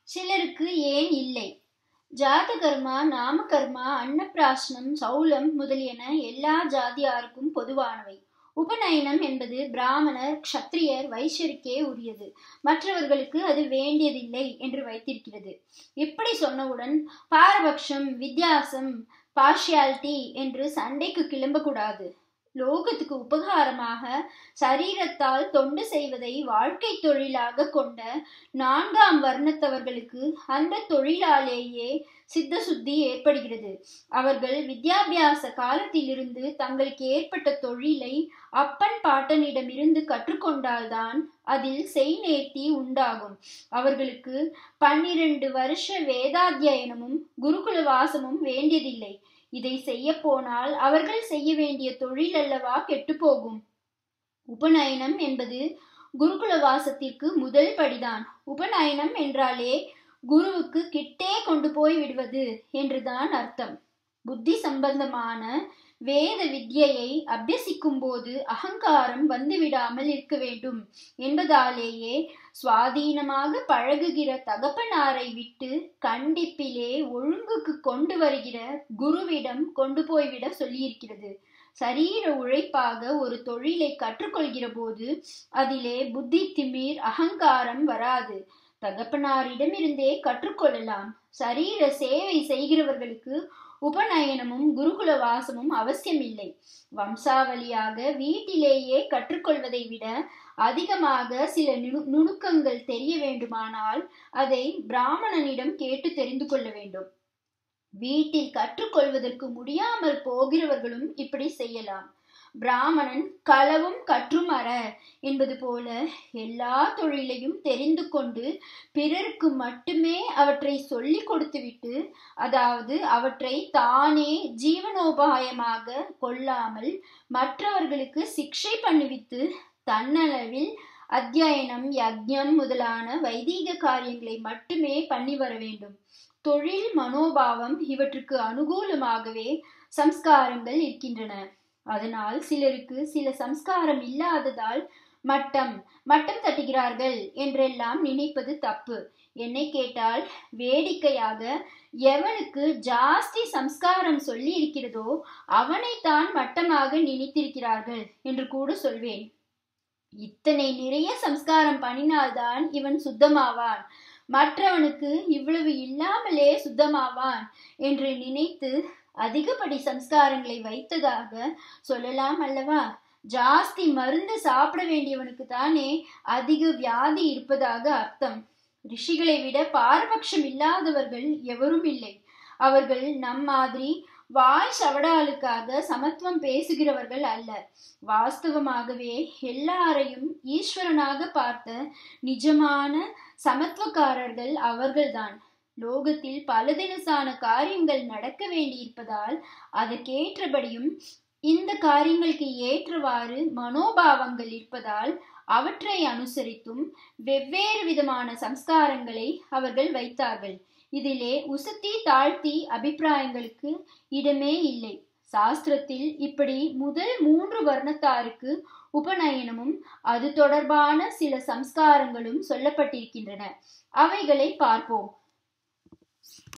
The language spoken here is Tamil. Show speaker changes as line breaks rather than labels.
சிலருக்கு ஏன் இல்லை ஜாதகர்மா நாமகர்மா அன்னப்பிராசனம் சௌலம் முதலியன எல்லா ஜாதியாருக்கும் பொதுவானவை உபநயனம் என்பது பிராமணர் க்ஷத்ரியர் வைஷ்யருக்கே உரியது மற்றவர்களுக்கு அது வேண்டியதில்லை என்று வைத்திருக்கிறது இப்படி சொன்னவுடன் பாரபட்சம் வித்தியாசம் பார்ஷியாலிட்டி என்று சண்டைக்கு கிளம்பக்கூடாது லோகத்துக்கு உபகாரமாக சரீரத்தால் தொண்டு செய்வதை வாழ்க்கை தொழிலாக கொண்ட நான்காம் வர்ணத்தவர்களுக்கு அந்த தொழிலாலேயே சித்த சுத்தி ஏற்படுகிறது அவர்கள் வித்யாபியாச காலத்திலிருந்து தங்களுக்கு ஏற்பட்ட தொழிலை அப்பன் பாட்டனிடமிருந்து கற்றுக்கொண்டால்தான் அதில் செய் நேர்த்தி உண்டாகும் அவர்களுக்கு பன்னிரண்டு வருஷ வேதாத்தியனமும் குருகுல வாசமும் வேண்டியதில்லை இதை செய்ய போனால் அவர்கள் செய்ய வேண்டிய தொழில் அல்லவா கெட்டுப்போகும் உபநயனம் என்பது குருகுல வாசத்திற்கு முதல் படிதான் உபநயனம் என்றாலே குருவுக்கு கிட்டே கொண்டு போய் விடுவது என்றுதான் அர்த்தம் புத்தி சம்பந்தமான வேத வித்யையை அபியசிக்கும் போது அகங்காரம் வந்துவிடாமல் இருக்க வேண்டும் என்பதாலேயே சுவாதீனமாக பழகுகிற தகப்பனாரை விட்டு கண்டிப்பிலே ஒழுங்குக்கு கொண்டு வருகிற குருவிடம் கொண்டு போய்விட சொல்லியிருக்கிறது சரீர உழைப்பாக ஒரு தொழிலை கற்றுக்கொள்கிற போது அதிலே புத்தி திமிர் அகங்காரம் வராது தகப்பனாரிடமிருந்தே கற்றுக்கொள்ளலாம் சரீர சேவை செய்கிறவர்களுக்கு உபநயனமும் குருகுல வாசமும் அவசியமில்லை வம்சாவளியாக வீட்டிலேயே கற்றுக்கொள்வதை விட அதிகமாக சில நுணு நுணுக்கங்கள் தெரிய வேண்டுமானால் அதை பிராமணனிடம் கேட்டு தெரிந்து கொள்ள வேண்டும் வீட்டில் கற்றுக்கொள்வதற்கு முடியாமல் போகிறவர்களும் இப்படி செய்யலாம் பிராமணன் களவும் கற்றும் அற என்பது போல எல்லா தொழிலையும் தெரிந்து கொண்டு பிறருக்கு மட்டுமே அவற்றை சொல்லிக் கொடுத்துவிட்டு அதாவது அவற்றை தானே ஜீவனோபாயமாக கொள்ளாமல் மற்றவர்களுக்கு சிக்ஷை பண்ணுவித்து தன்னளவில் அத்தியனம் யக்ஞம் முதலான வைதீக காரியங்களை மட்டுமே பண்ணி வர வேண்டும் தொழில் மனோபாவம் இவற்றுக்கு அனுகூலமாகவே சம்ஸ்காரங்கள் இருக்கின்றன அதனால் சிலருக்கு சில சம்ஸ்காரம் இல்லாததால் மட்டம் மட்டம் தட்டுகிறார்கள் என்றெல்லாம் நினைப்பது தப்பு என்னை கேட்டால் வேடிக்கையாக எவனுக்கு ஜாஸ்தி சம்ஸ்காரம் சொல்லி இருக்கிறதோ அவனைத்தான் மட்டமாக நினைத்திருக்கிறார்கள் என்று கூட சொல்வேன் இத்தனை நிறைய சம்ஸ்காரம் பண்ணினால்தான் இவன் சுத்தமாவான் மற்றவனுக்கு இவ்வளவு இல்லாமலே சுத்தமாவான் என்று நினைத்து அதிகப்படி சம்ஸ்காரங்களை வைத்ததாக சொல்லலாம் அல்லவா ஜாஸ்தி மருந்து சாப்பிட வேண்டியவனுக்கு தானே அதிக வியாதி இருப்பதாக அர்த்தம் ரிஷிகளை விட பாரபட்சம் இல்லாதவர்கள் எவரும் இல்லை அவர்கள் நம் மாதிரி வாய் சவடாலுக்காக சமத்துவம் பேசுகிறவர்கள் அல்ல வாஸ்தவமாகவே எல்லாரையும் ஈஸ்வரனாக பார்த்த நிஜமான சமத்துவக்காரர்கள் அவர்கள்தான் லோகத்தில் பலதினசான காரியங்கள் நடக்க வேண்டியிருப்பதால் அதற்கேற்றபடியும் இந்த காரியங்களுக்கு ஏற்றவாறு மனோபாவங்கள் இருப்பதால் அவற்றை அனுசரித்தும் வெவ்வேறு விதமான சம்ஸ்காரங்களை அவர்கள் வைத்தார்கள் இதிலே உசத்தி தாழ்த்தி அபிப்பிராயங்களுக்கு இடமே இல்லை சாஸ்திரத்தில் இப்படி முதல் மூன்று வர்ணத்தாருக்கு உபநயனமும் அது தொடர்பான சில சம்ஸ்காரங்களும் சொல்லப்பட்டிருக்கின்றன அவைகளை பார்ப்போம்